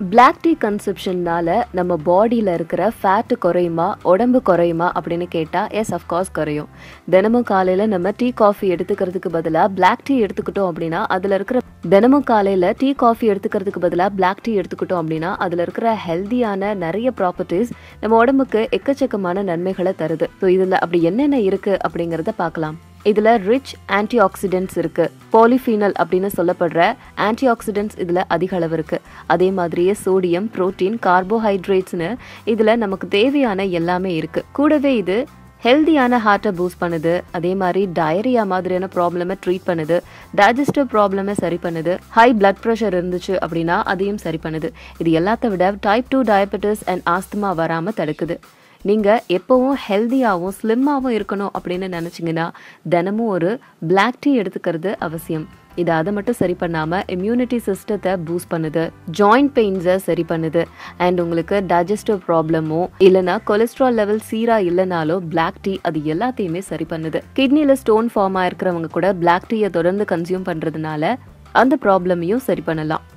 Black tea கன்சப்ஷன்னால நம்ம பாடியில் இருக்கிற ஃபேட்டு குறையுமா உடம்பு குறையுமா அப்படின்னு கேட்டால் எஸ் அஃப்கோர்ஸ் குறையும் தினமும் காலையில் நம்ம டீ காஃபி எடுத்துக்கிறதுக்கு பதிலாக Black டீ எடுத்துக்கிட்டோம் அப்படின்னா அதில் இருக்கிற தினமும் காலையில் டீ காஃபி எடுத்துக்கிறதுக்கு பதிலாக Black டீ எடுத்துக்கிட்டோம் அப்படின்னா அதில் இருக்கிற ஹெல்தியான நிறைய ப்ராப்பர்ட்டிஸ் நம்ம உடம்புக்கு எக்கச்சக்கமான நன்மைகளை தருது ஸோ இதில் அப்படி என்னென்ன இருக்குது அப்படிங்கிறத பார்க்கலாம் இதில் ரிச் ஆன்டி ஆக்சிடென்ட்ஸ் இருக்கு பாலிஃபீனல் அப்படின்னு சொல்லப்படுற ஆன்டி ஆக்சிடென்ட்ஸ் இதில் அதிக அளவு இருக்கு அதே மாதிரியே சோடியம் புரோட்டீன் கார்போஹைட்ரேட்ஸ்னு இதில் நமக்கு தேவையான எல்லாமே இருக்கு கூடவே இது ஹெல்தியான ஹார்ட்டை பூஸ்ட் பண்ணுது அதே மாதிரி டயரியா மாதிரியான ப்ராப்ளமை ட்ரீட் பண்ணுது டைஜஸ்டிவ் ப்ராப்ளமை சரி பண்ணுது ஹை பிளட் ப்ரெஷர் இருந்துச்சு அப்படின்னா அதையும் சரி பண்ணுது இது எல்லாத்த விட type two diabetes and asthma வராமல் தடுக்குது நீங்கள் எப்போவும் ஹெல்த்தியாகவும் ஸ்லிம்மாகவும் இருக்கணும் அப்படின்னு நினச்சிங்கன்னா தினமும் ஒரு Black டீ எடுத்துக்கிறது அவசியம் இது அதை மட்டும் சரி பண்ணாமல் இம்யூனிட்டி சிஸ்டத்தை பூஸ்ட் பண்ணுது ஜாயிண்ட் பெயின்ஸை சரி பண்ணுது அண்ட் உங்களுக்கு டைஜஸ்டிவ் ப்ராப்ளமோ இல்லைனா கொலஸ்ட்ரால் லெவல் சீராக இல்லைனாலோ Black டீ அது எல்லாத்தையுமே சரி பண்ணுது கிட்னியில் ஸ்டோன் ஃபார்ம் ஆயிருக்கிறவங்க கூட Black டீயை தொடர்ந்து கன்சியூம் பண்ணுறதுனால அந்த ப்ராப்ளமையும் சரி பண்ணலாம்